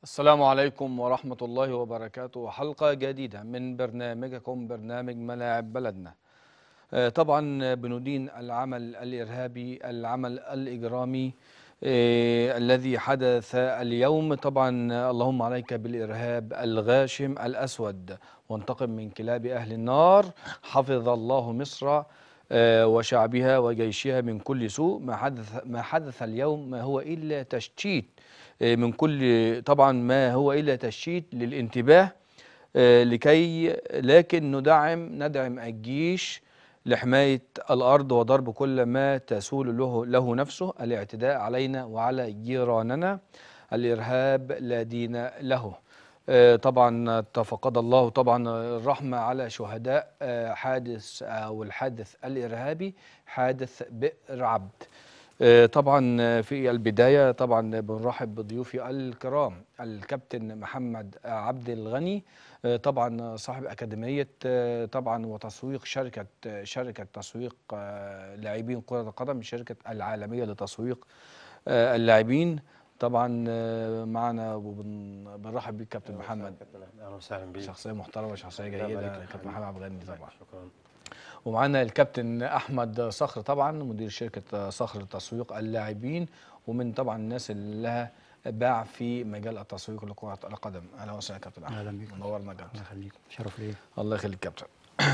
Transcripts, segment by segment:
السلام عليكم ورحمة الله وبركاته حلقة جديدة من برنامجكم برنامج ملاعب بلدنا آه، طبعا بندين العمل الإرهابي العمل الإجرامي آه، الذي حدث اليوم طبعا اللهم عليك بالإرهاب الغاشم الأسود وانتقم من كلاب أهل النار حفظ الله مصر آه، وشعبها وجيشها من كل سوء ما حدث ما حدث اليوم ما هو إلا تشتيت آه، من كل طبعا ما هو إلا تشتيت للانتباه آه، لكي لكن ندعم ندعم الجيش لحماية الأرض وضرب كل ما تسول له له نفسه الاعتداء علينا وعلى جيراننا الإرهاب لا دين له آه، طبعا تفقد الله طبعا الرحمة على شهداء آه، حادث أو الحادث الإرهابي حادث بئر عبد آه، طبعا في البداية طبعا بنرحب بضيوفي الكرام الكابتن محمد عبد الغني آه، طبعا صاحب أكاديمية آه، طبعا وتسويق شركة آه، شركة تسويق آه، لاعبين كرة القدم الشركة العالمية لتسويق آه، اللاعبين طبعا آه، معنا وبنرحب بيك كابتن محمد اهلا وسهلا بيك شخصية محترمة شخصية الله يبارك جيدة فيك كابتن حبيبي. محمد عبد الغني طبعا شكرا ومعانا الكابتن احمد صخر طبعا مدير شركه صخر لتسويق اللاعبين ومن طبعا الناس اللي لها باع في مجال التسويق لكره القدم اهلا وسهلا كابتن احمد اهلا بيك منورنا كابتن الله يخليك شرف ليا الله يخليك كابتن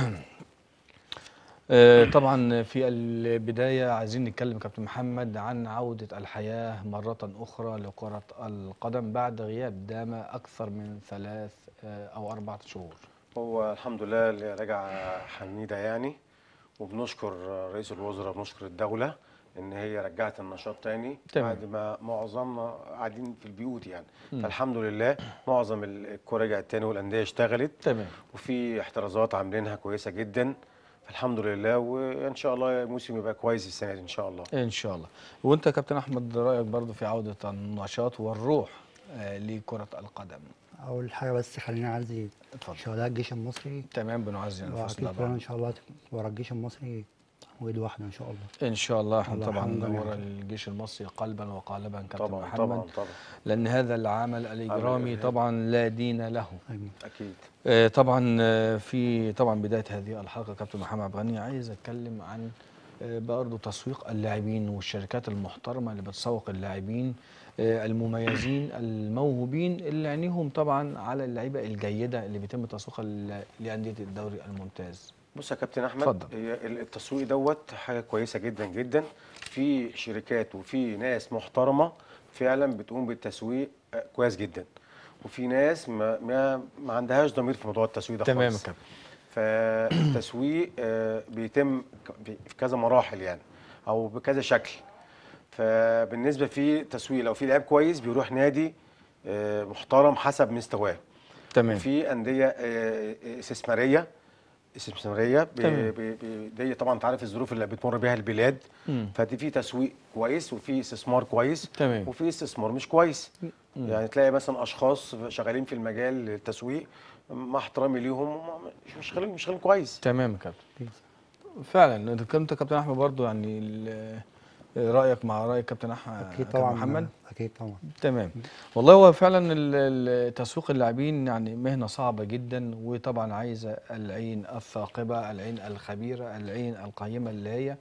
آه، طبعا في البدايه عايزين نتكلم كابتن محمد عن عوده الحياه مره اخرى لكره القدم بعد غياب دام اكثر من ثلاث آه، او اربعه شهور هو الحمد لله اللي رجع حميده يعني وبنشكر رئيس الوزراء بنشكر الدوله ان هي رجعت النشاط تاني تمام. بعد ما معظمنا قاعدين في البيوت يعني فالحمد لله معظم الكوره رجعت تاني والانديه اشتغلت تمام وفي احترازات عاملينها كويسه جدا فالحمد لله وان شاء الله الموسم يبقى كويس السنه دي ان شاء الله ان شاء الله وانت يا كابتن احمد رايك برضو في عوده النشاط والروح آه، لكره القدم اول حاجه بس خلينا اعزي اتفضل شهداء الجيش المصري تمام بنعزي انفسنا واكيد كلنا طبعا ان شاء الله ورا الجيش المصري وايد واحده ان شاء الله ان شاء الله احنا الله طبعا يرحمه جميعاً. ورا الجيش المصري قلبا وقالبا كابتن طبعا محمد طبعا طبعا لان هذا العمل الاجرامي الإرهاب. طبعا لا دين له امين اكيد آه، طبعا آه، في طبعا بدايه هذه الحلقه كابتن محمد عبد الغني عايز اتكلم عن آه، برضه تسويق اللاعبين والشركات المحترمه اللي بتسوق اللاعبين آه، المميزين الموهوبين اللي عينيهم طبعا على اللعيبه الجيده اللي بيتم تسويقها ل- لانديه الدوري الممتاز بص يا كابتن احمد اتفضل. هي ال- التسويق دوت حاجه كويسه جدا جدا في شركات وفي ناس محترمه فعلا بتقوم بالتسويق آه، كويس جدا وفي ناس ما ما, ما عندهاش ضمير في موضوع التسويق ده تمام يا خالص كابتن فالتسويق آه، بيتم ك- في في كذا مراحل يعني او بكذا شكل فبالنسبه في تسويق لو في لعيب كويس بيروح نادي آه، محترم حسب مستواه تمام في انديه آه، آه، استثماريه استثماريه ب- تمام. ب- ب- دي طبعا انت عارف الظروف اللي بتمر بيها البلاد مم. فدي في تسويق كويس وفي استثمار كويس تمام. وفي استثمار مش كويس يعني تلاقي مثلا اشخاص شغالين في المجال التسويق مع احترامي ليهم هم مش شغالين مش شغالين كويس تمام يا كابتن فعلا انت كنت كابتن احمد برضو يعني ال- رايك مع راي كابتن احمد اكيد كابتن طبعا محمد اكيد طبعا تمام والله هو فعلا ال- ال- تسويق اللاعبين يعني مهنه صعبه جدا وطبعا عايزه العين الثاقبه العين الخبيره العين القيمه اللي هي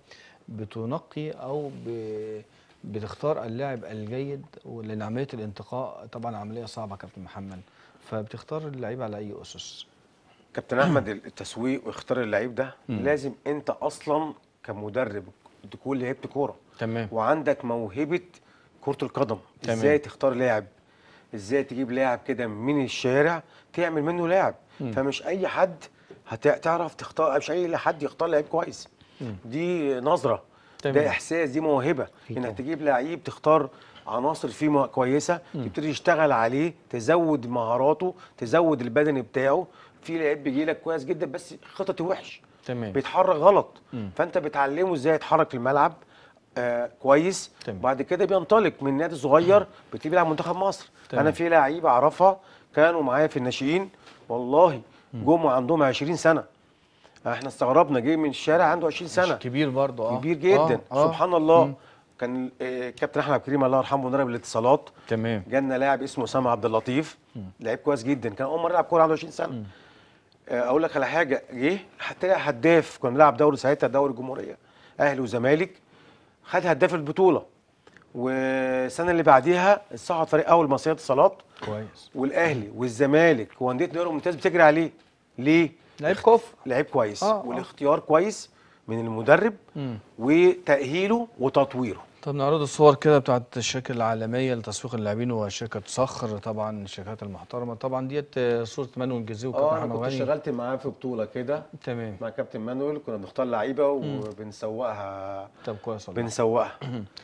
بتنقي او ب- بتختار اللاعب الجيد لان عمليه الانتقاء طبعا عمليه صعبه كابتن محمد فبتختار اللعيب على اي اسس كابتن احمد التسويق واختيار اللعيب ده مم. لازم انت اصلا كمدرب تكون لعبت كوره تمام وعندك موهبه كره القدم تمام. ازاي تختار لاعب ازاي تجيب لاعب كده من الشارع تعمل منه لاعب مم. فمش اي حد هتعرف تختار مش اي حد يختار لعيب كويس مم. دي نظره تمام. ده احساس دي موهبه أكيد انك طبعا. تجيب لعيب تختار عناصر فيه مو- كويسه تبتدي تشتغل عليه تزود مهاراته تزود البدني بتاعه في لعيب بيجي لك كويس جدا بس خططي وحش تمام بيتحرك غلط مم. فانت بتعلمه ازاي يتحرك في الملعب آه كويس تمام. بعد كده بينطلق من نادي صغير بيبتدي يلعب منتخب مصر تمام. انا في لعيبه اعرفها كانوا معايا في الناشئين والله جم عندهم 20 سنه احنا استغربنا جه من الشارع عنده 20 سنه كبير برضو اه كبير جدا آه، آه. سبحان الله مم. كان آه، كابتن احمد عبد الكريم الله يرحمه مدرب الاتصالات تمام جالنا لاعب اسمه اسامه عبد اللطيف لعيب كويس جدا كان اول مره يلعب كوره عنده 20 سنه آه، اقول لك على حاجه جه طلع هداف كنا بنلعب دوري ساعتها دوري الجمهوريه اهلي وزمالك خد هداف البطوله والسنه اللي بعديها صعد فريق اول مصريه اتصالات كويس والاهلي والزمالك وانديه دوري ممتاز بتجري عليه ليه؟ لعيب كفر لعيب كويس آه، آه. والاختيار كويس من المدرب مم. وتاهيله وتطويره طب نعرض الصور كده بتاعت الشركة العالمية لتسويق اللاعبين وشركة صخر طبعا الشركات المحترمة طبعا ديت آه، صورة مانويل جزيري وكابتن اه انا محمد كنت غني اشتغلت معاه في بطوله كده تمام مع كابتن مانويل كنا بنختار لعيبه وبنسوقها طب كويس والله بنسوقها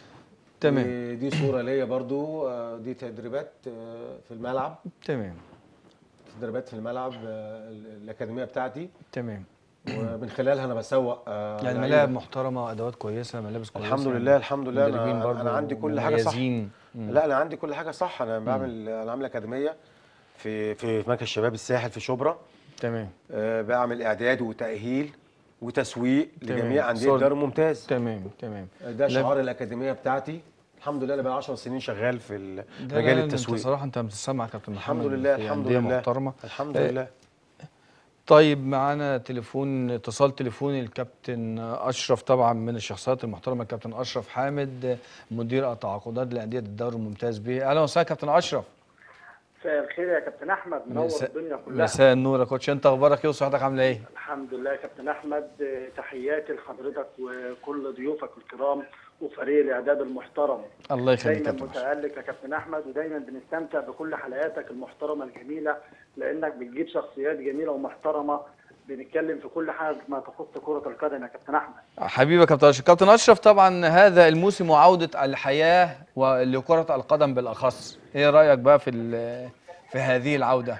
تمام دي صوره ليا برضو آه، دي تدريبات آه، في الملعب تمام تدريبات في الملعب آه، الاكاديميه بتاعتي تمام ومن خلالها انا بسوق آه، يعني لعيبة. ملاعب محترمة وادوات كويسة ملابس كويسة الحمد يعني لله الحمد لله مدربين انا برضو انا عندي كل حاجه صح مميزين. مم. لا انا عندي كل حاجه صح انا بعمل انا عامل اكاديميه في في في مركز شباب الساحل في شبرا تمام آه، بعمل اعداد وتاهيل وتسويق تمام. لجميع انديه صور- الدوري الممتاز تمام تمام ده لا- شعار الاكاديميه بتاعتي الحمد لله انا بقى 10 سنين شغال في ال- ده مجال لا، انت التسويق صراحة انت بتسمع كابتن محمد الحمد لله في الحمد أندية لله محترمة الحمد آه، لله طيب معانا تليفون اتصال تليفوني الكابتن اشرف طبعا من الشخصيات المحترمه الكابتن اشرف حامد مدير التعاقدات لانديه الدوري الممتاز به اهلا وسهلا كابتن اشرف مساء الخير يا كابتن احمد منور مساء- الدنيا كلها مساء النور يا كوتش انت اخبارك ايه وصحتك عامله ايه الحمد لله يا كابتن احمد آه، تحياتي لحضرتك وكل ضيوفك الكرام وفريق الاعداد المحترم الله يخليك دايما كابتن أشرف. متالق يا كابتن احمد ودايما بنستمتع بكل حلقاتك المحترمه الجميله لانك بتجيب شخصيات جميله ومحترمه بنتكلم في كل حاجه ما تخص كره القدم يا كابتن احمد حبيبي يا كابتن اشرف كابتن اشرف طبعا هذا الموسم وعوده الحياه ولكره القدم بالاخص ايه رايك بقى في ال- في هذه العوده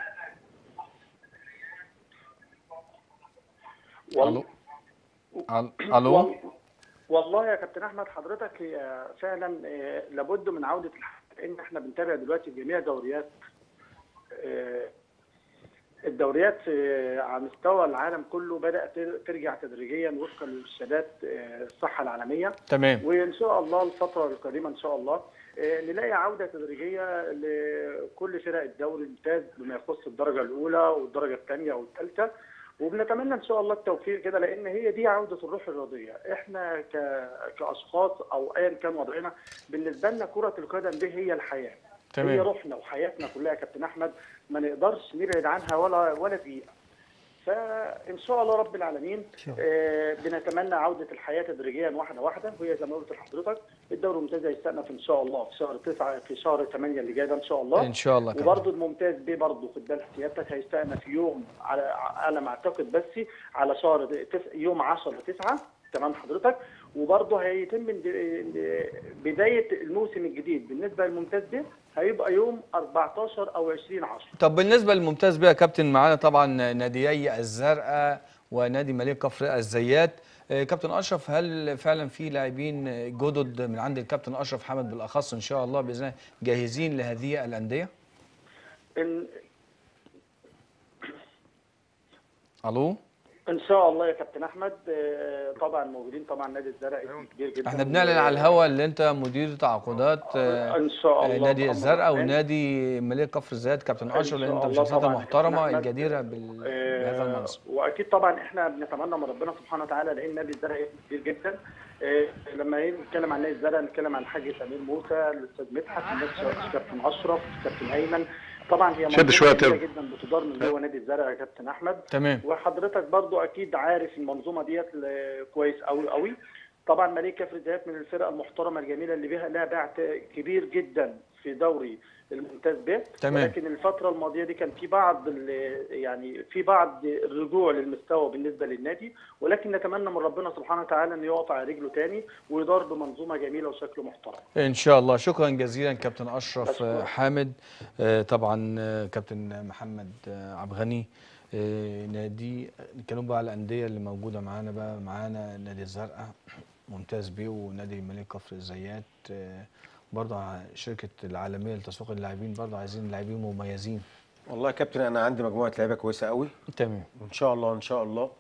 وال- الو الو وال- والله يا كابتن احمد حضرتك هي فعلا آه، لابد من عوده الحياه لان احنا بنتابع دلوقتي جميع دوريات آه، الدوريات آه، على مستوى العالم كله بدات ترجع تدريجيا وفقا للارشادات آه، الصحه العالميه تمام وان شاء الله الفتره القادمه ان شاء الله آه، نلاقي عوده تدريجيه لكل فرق الدوري الممتاز بما يخص الدرجه الاولى والدرجه الثانيه والثالثه وبنتمنى ان شاء الله التوفيق كده لان هي دي عوده الروح الرياضيه احنا ك... كاشخاص او ايا كان وضعنا بالنسبه لنا كره القدم دي هي الحياه تمام. هي روحنا وحياتنا كلها يا كابتن احمد ما نقدرش نبعد عنها ولا ولا دقيقه فان شاء الله رب العالمين شاء آه بنتمنى عوده الحياه تدريجيا واحده واحده وهي زي ما قلت لحضرتك الدوري الممتاز هيستأنف ان شاء الله في شهر 9 في شهر 8 اللي جاي ده ان شاء الله ان شاء الله كابتن وبرضه الممتاز بيه برضه خد بالك سيادتك هيستأنف يوم على على ما اعتقد بس على شهر تس... يوم 10 9 تمام حضرتك وبرضه هيتم اند- بدايه الموسم الجديد بالنسبه للممتاز بيه هيبقى يوم 14 او 20 10 طب بالنسبه للممتاز بيه يا كابتن معانا طبعا ناديي الزرقاء ونادي مليك كفر الزيات آه، كابتن اشرف هل فعلا في لاعبين جدد من عند الكابتن اشرف حمد بالاخص ان شاء الله باذن الله جاهزين لهذه الانديه ان الو ان شاء الله يا كابتن احمد آه، طبعا موجودين طبعا نادي الزرقاء اسم كبير جدا احنا بنعلن على الهوا اللي انت مدير تعاقدات آه، ان شاء آه، الله نادي بأمر الزرقاء الرحمن. ونادي مليك كفر الزيات كابتن إن اشرف لان انت شاء من الله الشخصيات طبعاً يا المحترمه كابتن أحمد. الجديره بال- بهذا آه، المنصب واكيد طبعا احنا بنتمنى من ربنا سبحانه وتعالى لان نادي الزرقاء اسم كبير جدا آه، لما نيجي نتكلم عن نادي الزرقاء نتكلم عن الحاج سمير موسى الاستاذ مدحت الناس كابتن اشرف كابتن ايمن طبعا هي شد شوية منظومه ترم. كبيره جدا بتدار من جوه نادي الزرقاء يا كابتن احمد تمام وحضرتك برضو اكيد عارف المنظومه ديت ل- كويس قوي قوي طبعا مليك كفر الزيات من الفرق المحترمه الجميله اللي بها لها باع كبير جدا في دوري الممتاز ب تمام. ولكن الفتره الماضيه دي كان في بعض ال- يعني في بعض الرجوع للمستوى بالنسبه للنادي ولكن نتمنى من ربنا سبحانه وتعالى انه يقف على رجله تاني ويدار بمنظومه جميله وشكل محترم ان شاء الله شكرا جزيلا كابتن اشرف أشكرك. آه، حامد آه، طبعا آه، كابتن محمد آه، عبد الغني آه، نادي نتكلم بقى على الانديه اللي موجوده معانا بقى معانا نادي الزرقاء ممتاز بيه ونادي ملك كفر الزيات آه، برضه ع- شركه العالميه لتسويق اللاعبين برضه عايزين لاعبين مميزين والله يا كابتن انا عندي مجموعه لعيبه كويسه قوي تمام وان شاء الله ان شاء الله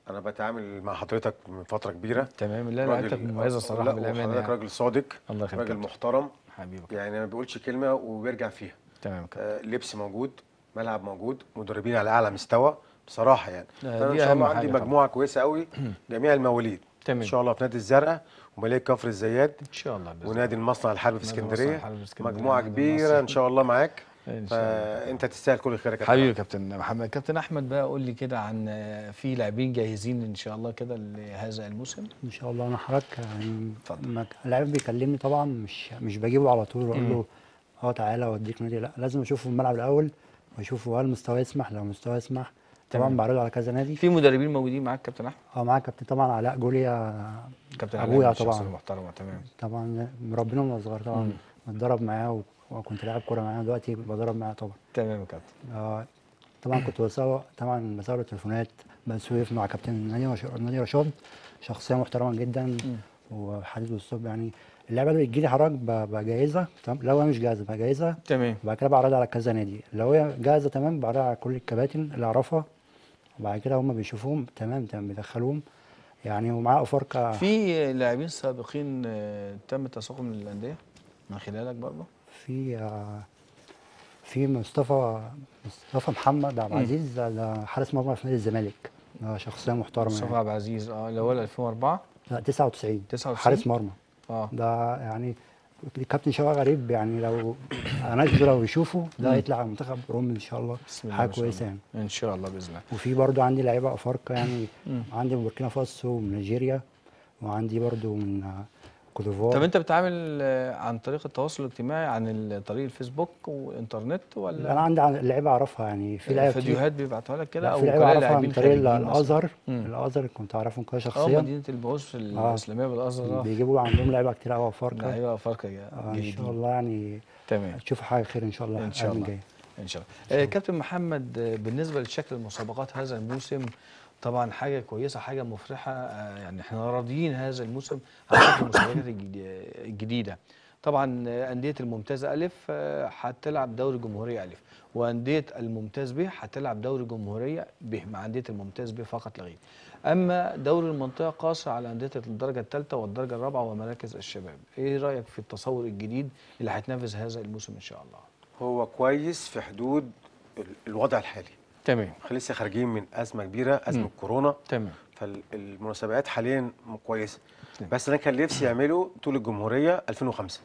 انا بتعامل مع حضرتك من فتره كبيره تمام لا راجل- لعبتك مميزه الصراحه لا بالامانه وحضرتك يعني. راجل صادق الله يخليك راجل كابتن. محترم حبيبك يعني ما بيقولش كلمه وبيرجع فيها تمام كابتن آه، لبس موجود ملعب موجود مدربين على اعلى مستوى بصراحه يعني لا، فانا ان دي شاء الله أهم عندي حاجة طبعا. مجموعه كويسه قوي جميع المواليد تمام. ان شاء الله في نادي الزرقاء وملاك كفر الزيات ان شاء الله بإذن ونادي المصنع الحربي في نادي المصنع اسكندريه الحربي في اسكندرية، مجموعه نادي كبيره المصنع. ان شاء الله معاك إن شاء الله. فانت تستاهل كل الخير يا كابتن حبيبي يا كابتن محمد كابتن احمد بقى قول لي كده عن آه، في لاعبين جاهزين ان شاء الله كده لهذا الموسم ان شاء الله انا حضرتك يعني اتفضل. لما اللاعب بيكلمني طبعا مش مش بجيبه على طول واقول له اه تعالى اوديك نادي لا لازم اشوفه في الملعب الاول واشوفه هل مستواه يسمح لو مستواه يسمح طبعا تمام. بعرضه على كذا نادي في مدربين موجودين معاك كابتن احمد اه معاك كابتن طبعا علاء جوليا كابتن ابويا علاء شخصية طبعا محترمه تمام طبعا مربينا من صغير طبعا بتدرب معاه و- وكنت لاعب كوره معاه دلوقتي بدرب معاه طبعا تمام يا كابتن آه طبعا كنت بسوق طبعا بسوق التليفونات بسويف مع كابتن نادي رش- نادي رشاد شخصيه محترمه جدا وحديث بالصبح يعني اللعبه اللي بتجيلي حضرتك ب- بجهزها تمام لو هي مش جاهزه بجهزها تمام وبعد كده بعرضها على كذا نادي لو هي جاهزه تمام بعرضها على كل الكباتن اللي اعرفها وبعد كده هم بيشوفوهم تمام تمام بيدخلوهم يعني ومعاه افارقه في لاعبين سابقين آه، تم تسويقهم للانديه من خلالك برضه في آه، في مصطفى مصطفى محمد عبد العزيز ده- ده حارس مرمى في نادي الزمالك ده شخصيه محترمه مصطفى يعني. عبد العزيز اه اللي هو 2004 لا 99 99 حارس مرمى اه ده يعني الكابتن شوقي غريب يعني لو اناشده لو يشوفه ده هيطلع على منتخب اوروبي ان شاء الله بسم الله حاجه ما شاء كويسه الله. يعني ان شاء الله باذن الله وفي برضو عندي لعيبه افارقه يعني عندي من بوركينا فاسو ومن نيجيريا وعندي برضو من آه، كوت ديفوار طب انت بتتعامل آه، عن طريق التواصل الاجتماعي عن ال- طريق الفيسبوك والانترنت انا ولا عندي عن- لعيبه اعرفها يعني في لعيبه كتير- فيديوهات بيبعتوها لك كده لا او في لعيبه وكلاء اعرفها لاعبين من طريق خارجيين مثلا؟ الازهر مم. الازهر كنت اعرفهم كويس اه شخصيا مدينه البحوث آه. الاسلاميه بالازهر آه. بيجيبوا عندهم لعيبه كتير قوي افارقه لعيبه افارقه آه ان جديدين شاء الله يعني تمام تشوفوا حاجه خير ان شاء الله ان شاء الأيام الله الجاية. ان شاء الله آه كابتن محمد آه، بالنسبه لشكل المسابقات هذا الموسم طبعا حاجه كويسه حاجه مفرحه آه يعني احنا راضيين هذا الموسم عن شكل المسابقات الجدي- الجديده طبعا آه، انديه الممتازه الف آه، هتلعب دوري جمهوريه الف وانديه الممتاز ب هتلعب دوري جمهوريه ب مع انديه الممتاز ب فقط لا غير اما دوري المنطقه قاصر على انديه الدرجه الثالثه والدرجه الرابعه ومراكز الشباب ايه رايك في التصور الجديد اللي هيتنفذ هذا الموسم ان شاء الله هو كويس في حدود ال- الوضع الحالي تمام احنا لسه خارجين من ازمه كبيره ازمه مم. كورونا تمام فالمناسبات حاليا م- كويسه تمام. بس انا كان نفسي يعملوا طول الجمهوريه 2005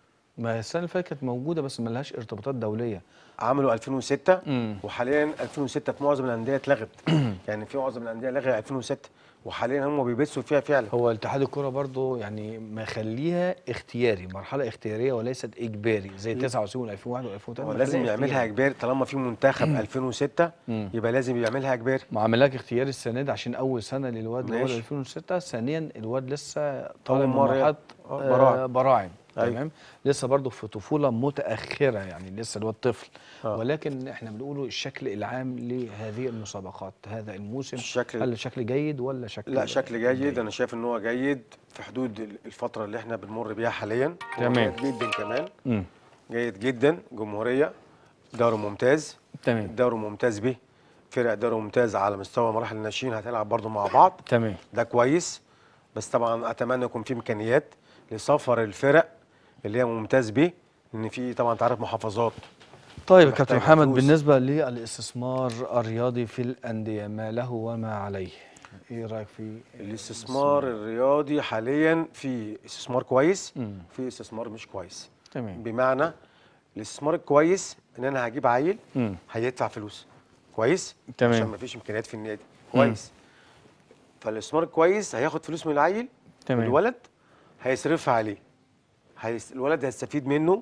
ما السنه اللي فاتت كانت موجوده بس ما لهاش ارتباطات دوليه عملوا 2006 مم. وحاليا 2006 في معظم الانديه اتلغت يعني في معظم الانديه لغى 2006 وحاليا هم بيبثوا فيها فعلا هو اتحاد الكره برضو يعني مخليها اختياري مرحله اختياريه وليست اجباري زي 99 و2001 و2003 هو لازم يعملها اجباري طالما في منتخب 2006 مم. يبقى لازم يعملها اجباري معاملاك اختياري السنه دي عشان اول سنه للواد اللي هو ماشي. 2006 ثانيا الواد لسه طالع أول من مرة مرحله آه، آه، براعم. براعم أيوة. تمام لسه برضو في طفوله متاخره يعني لسه الواد طفل آه. ولكن احنا بنقوله الشكل العام لهذه المسابقات هذا الموسم الشكل- هل شكل جيد ولا شكل لا شكل جيد انا شايف ان هو جيد في حدود ال- الفتره اللي احنا بنمر بيها حاليا هو تمام. جيد جدا كمان مم. جيد جدا جمهوريه دوري ممتاز تمام دوري ممتاز به فرق دوري ممتاز على مستوى مراحل الناشئين هتلعب برضو مع بعض تمام ده كويس بس طبعا اتمنى يكون في امكانيات لسفر الفرق اللي هي ممتاز به لان في طبعا تعرف محافظات طيب يا محتاجة كابتن محمد فلوس. بالنسبه للاستثمار الرياضي في الانديه ما له وما عليه ايه رايك في الاستثمار الرياضي حاليا في استثمار كويس مم. في استثمار مش كويس تمام بمعنى الاستثمار الكويس ان انا هجيب عيل مم. هيدفع فلوس كويس تمام. عشان ما فيش امكانيات في النادي كويس فالاستثمار الكويس هياخد فلوس من العيل تمام. الولد هيصرفها عليه هيس... الولد هيستفيد منه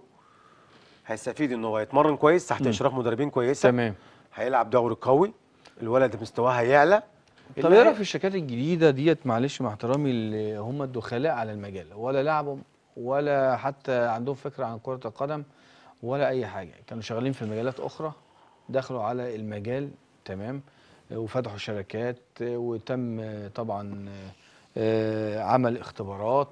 هيستفيد ان هو يتمرن كويس تحت اشراف مدربين كويسه تمام هيلعب دوري قوي الولد مستواه هيعلى طب اللي ايه هي- رايك في الشركات الجديده ديت معلش مع احترامي اللي هم الدخلاء على المجال ولا لعبوا ولا حتى عندهم فكره عن كره القدم ولا اي حاجه كانوا شغالين في مجالات اخرى دخلوا على المجال تمام وفتحوا شركات وتم طبعا آه، عمل اختبارات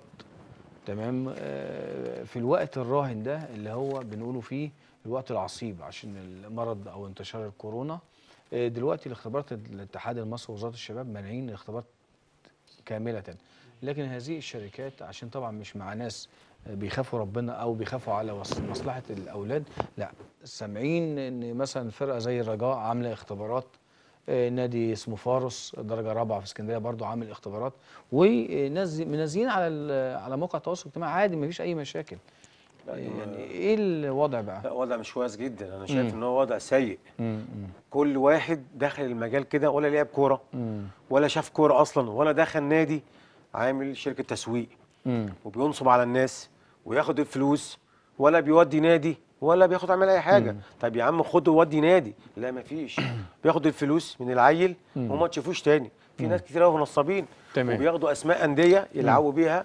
تمام آه، في الوقت الراهن ده اللي هو بنقوله فيه الوقت العصيب عشان المرض او انتشار الكورونا آه، دلوقتي الاختبارات الاتحاد المصري ووزاره الشباب مانعين الاختبارات كامله لكن هذه الشركات عشان طبعا مش مع ناس بيخافوا ربنا او بيخافوا على وص- مصلحه الاولاد لا سامعين ان مثلا فرقه زي الرجاء عامله اختبارات آه، نادي اسمه فارس درجه رابعه في اسكندريه برضو عامل اختبارات وناس منزلين على ال- على موقع التواصل الاجتماعي عادي مفيش اي مشاكل يعني ايه الوضع بقى؟ لا وضع مش كويس جدا انا شايف مم. ان هو وضع سيء مم، كل واحد دخل المجال كده ولا لعب كوره مم، ولا شاف كوره اصلا ولا دخل نادي عامل شركه تسويق مم، وبينصب على الناس وياخد الفلوس ولا بيودي نادي ولا بياخد عمل اي حاجه طب يا عم خد وودي نادي لا مفيش بياخد الفلوس من العيل وما تشوفوش تاني في ناس كتير قوي نصابين تمام. وبياخدوا اسماء انديه يلعبوا بيها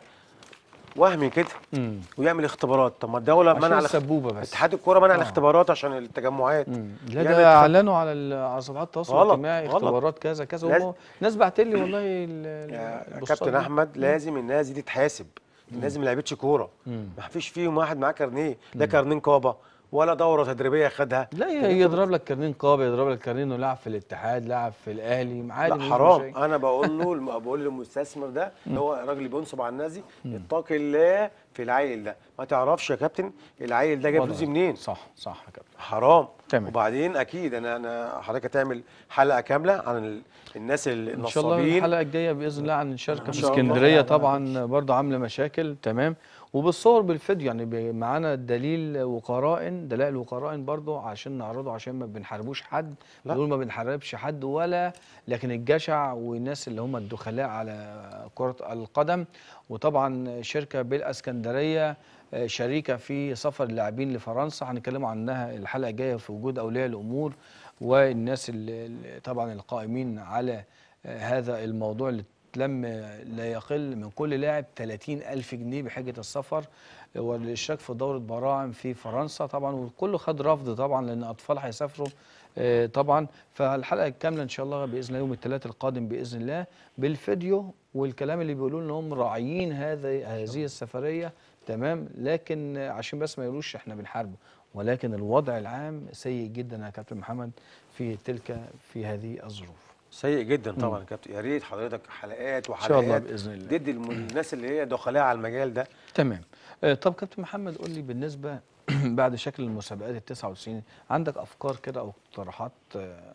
وهمي كده مم. ويعمل اختبارات طب ما الدوله عشان منع الاخ- السبوبه بس اتحاد الكوره منع آه. الاختبارات عشان التجمعات مم. لا يعمل ده اخت- اعلنوا على ال- على صفحات التواصل غلط، الاجتماعي غلط. اختبارات كذا كذا لازم- وهم- ناس بعت لي والله ال- يا البوستات كابتن دي. احمد لازم الناس دي تتحاسب الناس دي ما لعبتش كوره مم. ما فيش فيهم واحد معاه كارنيه لا كارنيه نقابه ولا دوره تدريبيه خدها لا ي- يضرب لك كارنيه نقابه يضرب لك كارنيه انه لعب في الاتحاد لعب في الاهلي عادي لا مفيش حرام مشاكل. انا بقول له الم- بقول للمستثمر ده اللي هو الراجل اللي بينصب على الناس دي اتقي الله في العيل ده ما تعرفش يا كابتن العيل ده جايب وضع. فلوس منين صح صح يا كابتن حرام تمام. وبعدين اكيد انا انا حضرتك هتعمل حلقه كامله عن ال- الناس ال- ان شاء الله النصابين الحلقه الجايه باذن الله عن الشركه في شاء الله. اسكندريه طبعا برضه عامله مشاكل تمام وبالصور بالفيديو يعني ب- معانا دليل وقرائن دلائل وقرائن برضه عشان نعرضه عشان ما بنحاربوش حد لا. نقول ما بنحاربش حد ولا لكن الجشع والناس اللي هم الدخلاء على كره القدم وطبعا شركه بالاسكندريه آه، شريكه في سفر اللاعبين لفرنسا هنتكلموا عنها الحلقه الجايه في وجود اولياء الامور والناس اللي اللي طبعا القائمين على آه، هذا الموضوع اللي تلم لا يقل من كل لاعب 30 ألف جنيه بحجة السفر آه، والاشتراك في دورة براعم في فرنسا طبعا والكل خد رفض طبعا لأن أطفال هيسافروا آه، طبعا فالحلقة الكاملة إن شاء الله بإذن الله يوم الثلاث القادم بإذن الله بالفيديو والكلام اللي بيقولوا إنهم راعيين هذه هذه السفرية تمام لكن آه، عشان بس ما يقولوش إحنا بنحاربه ولكن الوضع العام سيء جدا يا كابتن محمد في تلك في هذه الظروف سيء جدا طبعا يا كابتن يا ريت حضرتك حلقات إن وحلقات شاء الله بإذن الله ضد الم- الناس اللي هي دخلاء على المجال ده تمام آه، طب كابتن محمد قول لي بالنسبه بعد شكل المسابقات ال 99 عندك افكار كده او اقتراحات آه،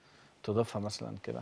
تضيفها مثلا كده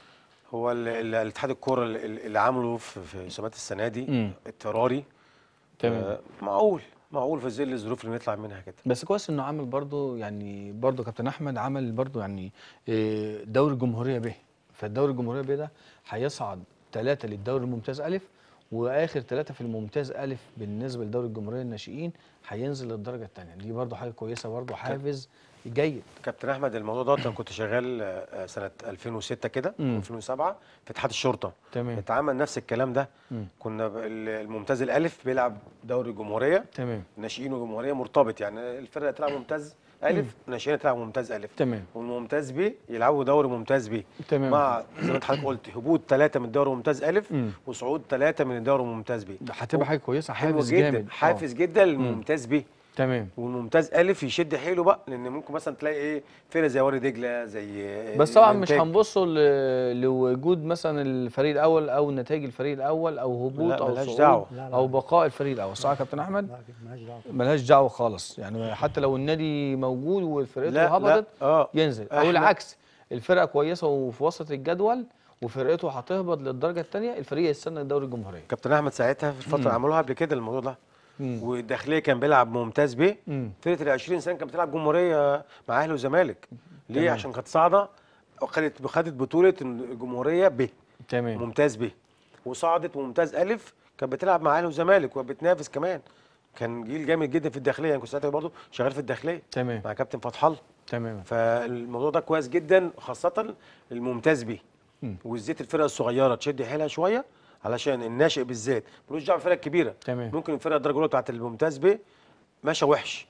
هو ال- ال- الاتحاد الكوره اللي اللي عامله في في مسابقات السنه دي مم. اضطراري تمام. آه، معقول معقول في ظل الظروف اللي نطلع منها كده بس كويس انه عمل برضو يعني برضو كابتن احمد عمل برضو يعني آه، دوري الجمهوريه ب فالدوري الجمهوريه ب ده هيصعد ثلاثه للدوري الممتاز الف واخر ثلاثه في الممتاز الف بالنسبه لدوري الجمهوريه الناشئين هينزل للدرجه الثانيه دي برضو حاجه كويسه برضو حافز جيد كابتن احمد الموضوع ده انا كنت شغال آه، سنه 2006 كده مم. 2007 في اتحاد الشرطه تمام اتعمل نفس الكلام ده مم. كنا ب- ال- الممتاز الالف بيلعب دوري الجمهوريه تمام ناشئين وجمهوريه مرتبط يعني الفرقه تلعب ممتاز الف ناشئين تلعب ممتاز الف تمام والممتاز ب يلعبوا دوري ممتاز ب تمام مع زي ما حضرتك قلت هبوط ثلاثه من الدوري الممتاز الف مم. وصعود ثلاثه من الدوري الممتاز ب ده هتبقى حاجه كويسه حلو حافز جدا جامد آه. حافز جدا للممتاز ب تمام والممتاز الف يشد حيله بقى لان ممكن مثلا تلاقي ايه فرقه زي وادي دجله زي بس طبعا مش الإنتاج. هنبصوا ل- لوجود مثلا الفريق الاول او نتائج الفريق الاول او هبوط لا، او ملهاش صعود دعوة. لا، لا. او بقاء الفريق الاول صح يا كابتن احمد لا مالهاش دعوه ملهاش دعوه خالص يعني حتى لو النادي موجود وفرقته لا لا هبطت اه ينزل او إحنا- العكس الفرقه كويسه وفي وسط الجدول وفرقته هتهبط للدرجه الثانيه الفريق يستنى الدوري الجمهوريه كابتن احمد ساعتها في الفتره مم. عملوها قبل كده الموضوع ده مم. والداخليه كان بيلعب ممتاز ب مم. فرقه ال 20 سنه كانت بتلعب جمهوريه مع اهلي وزمالك ليه تمام. عشان كانت صاعده وخدت خدت بطوله الجمهوريه ب تمام ممتاز ب وصعدت ممتاز الف كانت بتلعب مع اهلي وزمالك وبتنافس كمان كان جيل جامد جدا في الداخليه يعني كنت ساعتها برضه شغال في الداخليه تمام مع كابتن فتح الله تمام فالموضوع ده كويس جدا خاصه الممتاز بيه مم. وزيت الفرقه الصغيره تشد حيلها شويه علشان الناشئ بالذات ملوش دعوه بالفرقه الكبيره تمام. ممكن الفرقه الدرجه الاولى بتاعت الممتاز بيه ماشيه وحش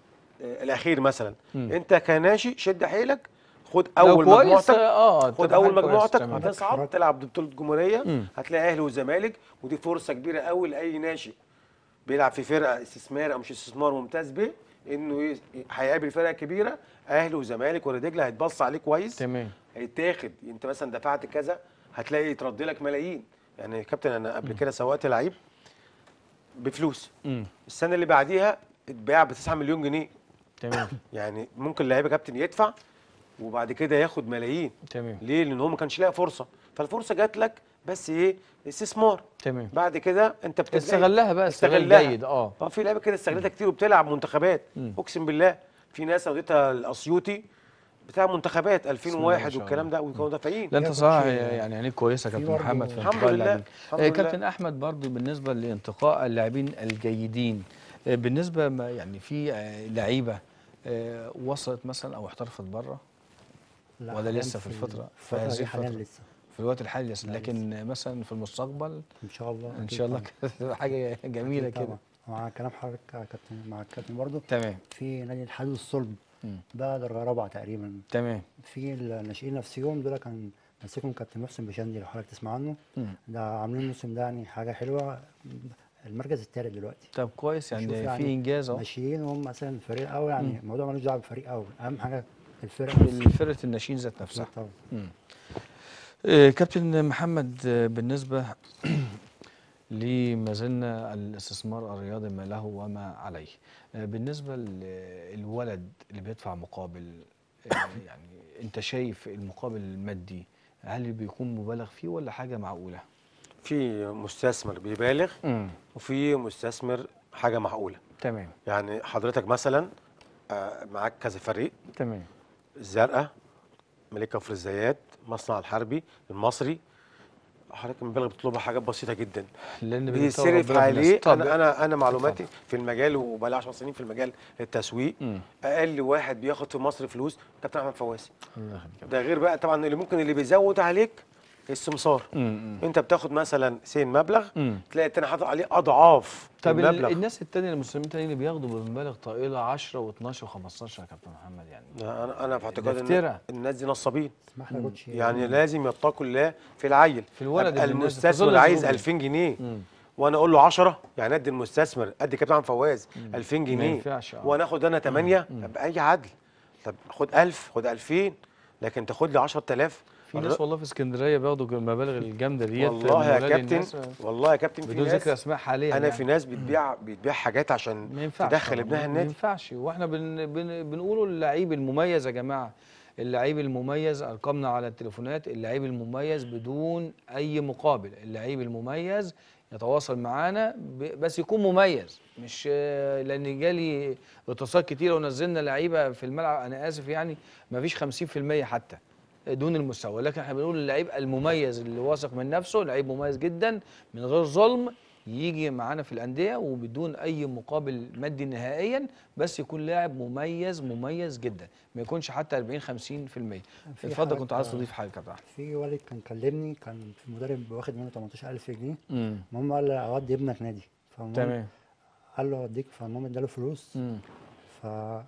آه، الاخير مثلا مم. انت كناشئ شد حيلك خد لو اول كويس، مجموعتك اه خد تبقى اول حاجة كويسة، مجموعتك تمام. هتصعد تلعب بطوله جمهوريه مم. هتلاقي اهلي وزمالك ودي فرصه كبيره قوي لاي ناشئ بيلعب في فرقه استثمار او مش استثمار ممتاز به انه ي- هيقابل فرقه كبيره اهلي وزمالك ولا دجله هيتبص عليه كويس تمام هيتاخد انت مثلا دفعت كذا هتلاقي يترد لك ملايين يعني يا كابتن انا قبل كده سوقت لعيب بفلوس مم. السنه اللي بعديها اتباع ب 9 مليون جنيه تمام يعني ممكن لعيب يا كابتن يدفع وبعد كده ياخد ملايين تمام ليه لان هو ما كانش لاقي فرصه فالفرصه جات لك بس ايه استثمار تمام بعد كده انت بتلاقي استغلها بقى استغلال استغلها. جيد اه اه في لعيبه كده استغلتها كتير وبتلعب منتخبات مم. اقسم بالله في ناس وديتها الاسيوطي بتاع منتخبات الله 2001 ما شاء والكلام ده وكانوا دافعين لا انت يا صراحه كوتشي، يعني عينيك كويسه يا في كابتن برضه- محمد في الحمد انتقاء لله، اللاعبين الحمد آه، لله. كابتن احمد برضو بالنسبه لانتقاء اللاعبين الجيدين آه، بالنسبه ما يعني في آه، لعيبه آه، وصلت مثلا او احترفت بره لا، ولا حالياً لسه في الفترة- في الفترة هذه دي حاليا الفترة؟ لسه في الوقت الحالي لسه لا، لكن مثلا في المستقبل ان شاء الله ان أكيد شاء الله طبعاً. كده حاجه جميله أكيد كده طبعاً. مع كلام حضرتك يا كابتن مع الكابتن برضه تمام في نادي الحديد والصلب مم. ده درجه رابعه تقريبا تمام في الناشئين نفسهم دول كان ماسكهم كابتن محسن بشندي لو حضرتك تسمع عنه مم. ده عاملين الموسم ده يعني حاجه حلوه المركز الثالث دلوقتي طب كويس نشوف يعني في انجاز اهو ماشيين وهم مثلا فريق قوي يعني الموضوع ملوش دعوه بالفريق قوي اهم حاجه الفرقه فرقه الناشئين ذات نفسها طبعا مم. آه، كابتن محمد آه، بالنسبة لما زلنا الاستثمار الرياضي ما له وما عليه آه، بالنسبة للولد اللي بيدفع مقابل آه، يعني انت شايف المقابل المادي هل بيكون مبالغ فيه ولا حاجة معقولة؟ في مستثمر بيبالغ وفي مستثمر حاجه معقوله تمام يعني حضرتك مثلا آه، معاك كذا فريق تمام الزرقاء ملك كفر الزيات مصنع الحربي المصري حضرتك المبالغ بتطلبها حاجات بسيطه جدا لان بيطور بيصرف ربنا في الناس. عليه طب انا انا انا معلوماتي في المجال وبقالي 10 سنين في المجال التسويق مم. اقل واحد بياخد في مصر فلوس كابتن احمد فواز الله يخليك. ده غير بقى طبعا اللي ممكن اللي بيزود عليك السمسار مم. انت بتاخد مثلا سين مبلغ مم. تلاقي التاني حاطط عليه اضعاف طب ال- المبلغ الناس التانية المسلمين التانيين اللي بياخدوا بمبالغ طائلة 10 و12 و15 يا كابتن محمد يعني انا انا في اعتقاد ان افتراء. الناس دي نصابين اسمح لي يا كوتش يعني لازم يتقوا الله في العيل في الولد أبقى اللي الناس- في المستثمر ظل عايز الظروف دي. 2000 جنيه مم. وانا اقول له 10 يعني ادي المستثمر ادي كابتن محمد فواز 2000 ما جنيه ينفعش، آه. وانا اخد انا 8 باي عدل طب خد 1000 خد 2000 لكن تاخد لي 10000 في ناس والله في اسكندريه بياخدوا المبالغ الجامده ديت والله من يا ولاد كابتن الناس، والله يا كابتن في بدون ناس ذكر اسماء حاليا انا يعني. في ناس بتبيع بتبيع حاجات ما عشان ينفعش تدخل طبعاً، ابنها ما النادي ينفعش واحنا بن بن بنقوله اللعيب المميز يا جماعه اللعيب المميز ارقامنا على التليفونات اللعيب المميز بدون اي مقابل اللعيب المميز يتواصل معانا ب- بس يكون مميز مش آه، لان جالي اتصال كتير ونزلنا لعيبه في الملعب انا اسف يعني ما فيش 50% حتى دون المستوى لكن احنا بنقول اللعيب المميز اللي واثق من نفسه لعيب مميز جدا من غير ظلم يجي معانا في الانديه وبدون اي مقابل مادي نهائيا بس يكون لاعب مميز مميز جدا ما يكونش حتى 40 50% اتفضل حاجات- كنت عايز تضيف حاجه كابتن احمد في والد كان كلمني كان في مدرب واخد منه 18000 جنيه امم المهم قال لي اودي ابنك نادي فالمهم تمام قال له اوديك فالمهم اداله فلوس امم ف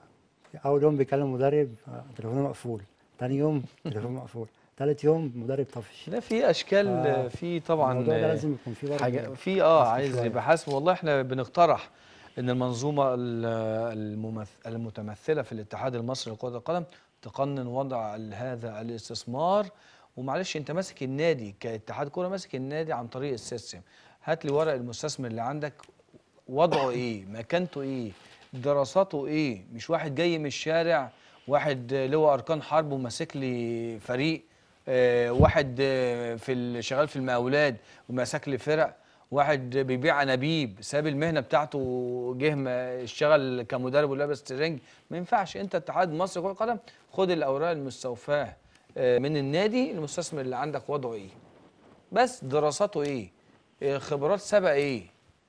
اول يوم بيكلم مدرب آه، تليفونه مقفول تاني يوم تليفونه مقفول تالت يوم مدرب طفش لا في اشكال آه، في طبعا الموضوع ده آه، لازم يكون فيه برضه حاجه في اه حسب عايز شوية. يبقى حاسب والله احنا بنقترح ان المنظومه ال- الممث- المتمثله في الاتحاد المصري لكره القدم تقنن وضع ال- هذا الاستثمار ومعلش انت ماسك النادي كاتحاد كوره ماسك النادي عن طريق السيستم هات لي ورق المستثمر اللي عندك وضعه ايه مكانته ايه دراساته ايه مش واحد جاي من الشارع واحد له اركان حرب وماسك لي فريق آه، واحد آه، في ال- شغال في المقاولات وماسك لي فرق واحد بيبيع انابيب ساب المهنه بتاعته جه ما- اشتغل كمدرب ولابس ترنج ما ينفعش انت اتحاد مصر كره القدم خد الاوراق المستوفاه آه، من النادي المستثمر اللي عندك وضعه ايه بس دراساته ايه آه، خبرات سابقه ايه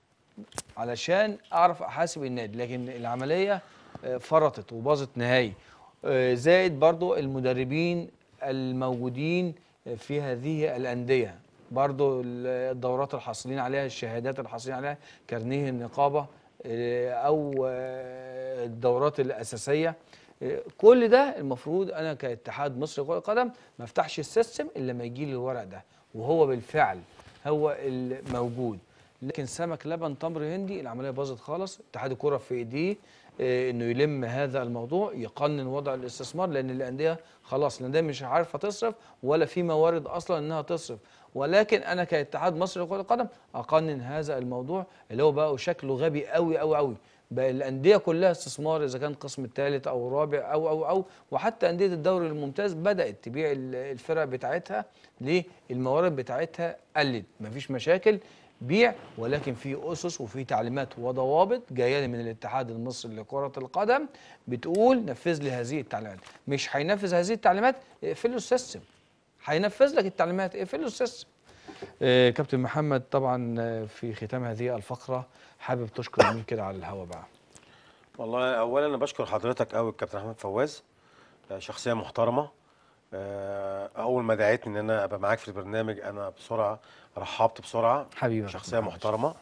علشان اعرف احاسب النادي لكن العمليه آه، فرطت وباظت نهائي آه، زائد برضو المدربين الموجودين في هذه الانديه برضو ال- الدورات الحاصلين عليها الشهادات الحاصلين عليها كارنيه النقابه آه، او آه، الدورات الاساسيه آه، كل ده المفروض انا كاتحاد مصر لكره القدم ما افتحش السيستم الا لما يجي لي الورق ده وهو بالفعل هو الموجود لكن سمك لبن تمر هندي العمليه باظت خالص اتحاد الكره في ايديه آه، انه يلم هذا الموضوع يقنن وضع الاستثمار لان الانديه خلاص الانديه مش عارفه تصرف ولا في موارد اصلا انها تصرف ولكن انا كاتحاد مصري لكره القدم اقنن هذا الموضوع اللي هو بقى شكله غبي قوي قوي قوي بقى الانديه كلها استثمار اذا كان القسم الثالث او الرابع او او او وحتى انديه الدوري الممتاز بدات تبيع ال- الفرق بتاعتها ليه الموارد بتاعتها قلت مفيش مشاكل بيع ولكن في اسس وفي تعليمات وضوابط جايه لي من الاتحاد المصري لكره القدم بتقول نفذ لي هذه التعليمات مش هينفذ هذه التعليمات اقفل له السيستم هينفذ لك التعليمات اقفل له السيستم آه، كابتن محمد طبعا آه، في ختام هذه الفقره حابب تشكر مين كده على الهوا بقى والله اولا انا بشكر حضرتك قوي الكابتن احمد فواز آه، شخصيه محترمه آه، اول ما دعيتني ان انا ابقى معاك في البرنامج انا بسرعه رحبت بسرعه حبيبي يا شخصيه كابتن محمد. محترمه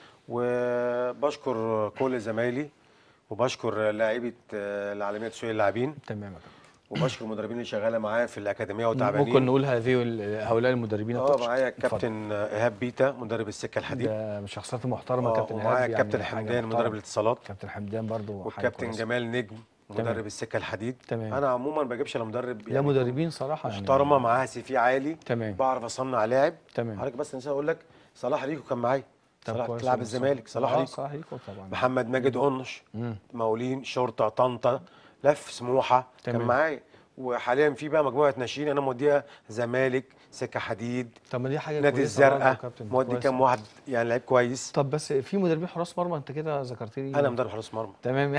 وبشكر كل زمايلي وبشكر لاعيبه آه، العالميه تسويق اللاعبين تمام يا كابتن وبشكر المدربين اللي شغاله معايا في الاكاديميه وتعبانين ممكن نقول هذه ال- هؤلاء المدربين اه التوب معايا اتفضل. الكابتن ايهاب بيتا مدرب السكه الحديد ده من الشخصيات المحترمه آه، كابتن ومعايا إيهاب، يعني الكابتن حاجة حمدان محترمة. مدرب الاتصالات كابتن حمدان برضو حاجة والكابتن كويسة. جمال نجم تمام. مدرب السكه الحديد تمام. انا عموما ما بجيبش الا مدرب لا مدربين صراحه يعني. محترمه معاها سي في عالي تمام. بعرف اصنع لاعب تمام. حضرتك بس نسيت اقول لك صلاح ريكو كان معايا طب صلاح كويس تلعب والله. الزمالك صلاح آه، ريكو صلاح ريكو طبعا محمد ماجد قنش مم. مولين شرطه طنطا لف سموحه كان تمام. معايا وحاليا في بقى مجموعه ناشئين انا موديها زمالك سكه حديد طب ما دي حاجه نادي كويسة برضه يا الزرقاء كابتن، مودي كويس. كام واحد يعني لعيب كويس طب بس في مدربين حراس مرمى انت كده ذكرت لي انا مدرب حراس مرمى تمام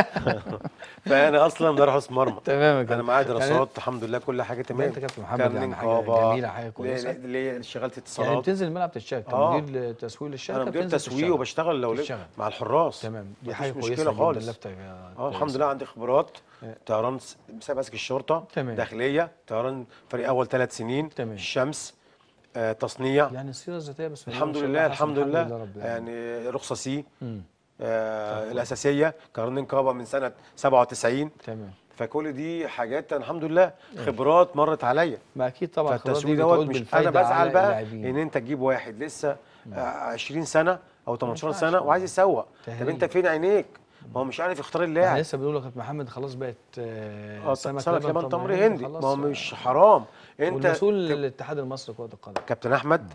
فانا اصلا مدرب حراس مرمى تمام يا كابتن. انا معايا يعني دراسات الحمد لله كل حاجه تمام انت كابتن محمد كارنين يعني حاجة كابا، جميلة، حاجة كويسة. ليه- ليه اشتغلت يعني اتصالات بتنزل الملعب تشتغل آه. كمدير تسويق للشركه انا مدير بتنزل تسويق تشتغل. وبشتغل لو تشتغل. مع الحراس تمام دي مفيش حاجه كويسه مشكله جدا خالص لفتة اه الحمد لله عندي خبرات آه. طيران س- بسبب ماسك الشرطه تمام. داخليه طيران فريق اول ثلاث سنين تمام. الشمس آه تصنيع يعني السيره الذاتيه بس الحمد ما شاء لله الله الحمد حسن، لله رب العالمين. يعني رخصه سي مم. آه الاساسيه قرنين كابا من سنه 97 تمام فكل دي حاجات أنا الحمد لله خبرات مرت عليا ما اكيد طبعا الخبرات فالتسويق دي دوت بتعود مش انا بالفايدة بزعل على بقى اللاعبين. ان انت تجيب واحد لسه آه، 20 سنه او 18 ينفعش سنه طبعا. وعايز يسوق طب تهريج. انت فين عينيك ما هو مش عارف يختار احنا اللاعب لسه بنقول لك محمد خلاص بقت آه، اه سمك, سمك لبن تمر هندي خلاص، ما هو آه، مش حرام انت والمسؤول ك- الاتحاد المصري لكره القدم كابتن احمد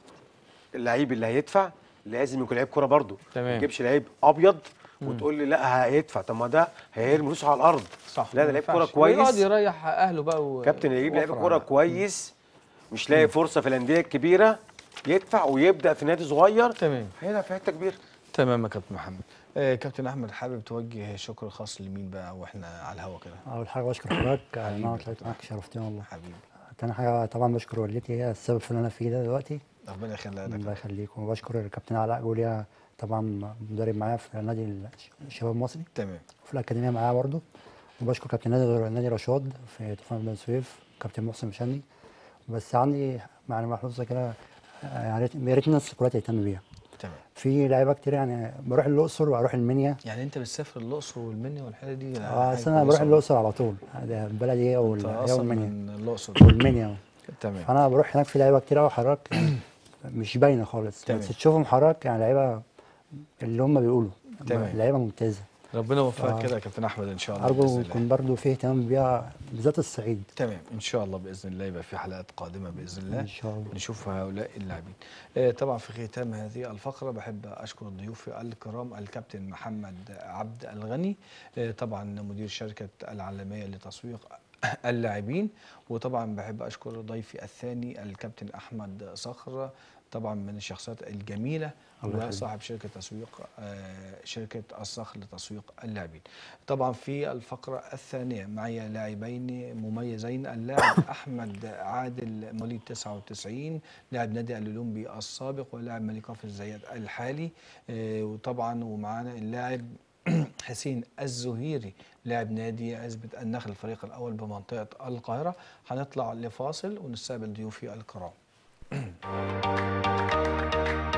اللعيب اللي هيدفع لازم يكون لعيب كوره برضه تمام. ما تجيبش لعيب ابيض وتقول لي لا هيدفع طب ما ده هيرمي فلوسه على الارض صح لا ما ده لعيب ينفعش. كوره كويس ويقعد يريح اهله بقى و... كابتن يجيب لعيب وفر كوره على- كويس مش لاقي فرصه في الانديه الكبيره يدفع ويبدا في نادي صغير تمام هيلعب في حته كبيره تمام يا كابتن محمد آه كابتن احمد حابب توجه شكر خاص لمين بقى واحنا على الهوا كده اول حاجه بشكر حضرتك على ان انا طلعت معاك شرفتني والله حبيبي تاني حاجه طبعا بشكر والدتي هي السبب في اللي انا فيه ده دلوقتي ربنا يخليها الله لك يخليك وبشكر الكابتن علاء جوليا طبعا مدرب معايا في نادي الش- الشباب المصري تمام وفي الاكاديميه معايا برضه وبشكر كابتن نادي نادي رشاد في طوفان بن سويف كابتن محسن مشاني بس عندي يعني ملحوظه كده آه، يا ريت يا ريت الناس كلها تهتم بيها تمام في لعيبه كتير يعني بروح الاقصر واروح المنيا يعني انت بتسافر الاقصر والمنيا والحته دي اه اصل انا بروح الاقصر على طول ده بلدي هي انت وال- هي اصلا والمنيا من الاقصر والمنيا تمام فانا بروح هناك في لعيبه كتير قوي حضرتك يعني مش باينه خالص تمام. بس تشوفهم حضرتك يعني لعيبه اللي هم بيقولوا تمام. لعيبه ممتازه ربنا يوفقك آه. كده يا كابتن احمد ان شاء الله ارجو بإذن الله. يكون برضه في اهتمام بيها بالذات الصعيد تمام ان شاء الله باذن الله يبقى في حلقات قادمه باذن الله إن شاء الله. نشوف هؤلاء اللاعبين آه، طبعا في ختام هذه الفقره بحب اشكر ضيوفي الكرام الكابتن محمد عبد الغني آه، طبعا مدير شركه العالميه لتسويق اللاعبين وطبعا بحب اشكر ضيفي الثاني الكابتن احمد صخر طبعا من الشخصيات الجميله الله يخليك. وصاحب شركه تسويق آه، شركه الصخر لتسويق اللاعبين طبعا في الفقره الثانيه معي لاعبين مميزين اللاعب احمد عادل مواليد 99 لاعب نادي الاولمبي السابق ولاعب ملكاف الزيات الحالي آه، وطبعا ومعانا اللاعب حسين الزهيري لاعب نادي عزبة النخل الفريق الأول بمنطقة القاهرة هنطلع لفاصل ونستقبل ضيوفي الكرام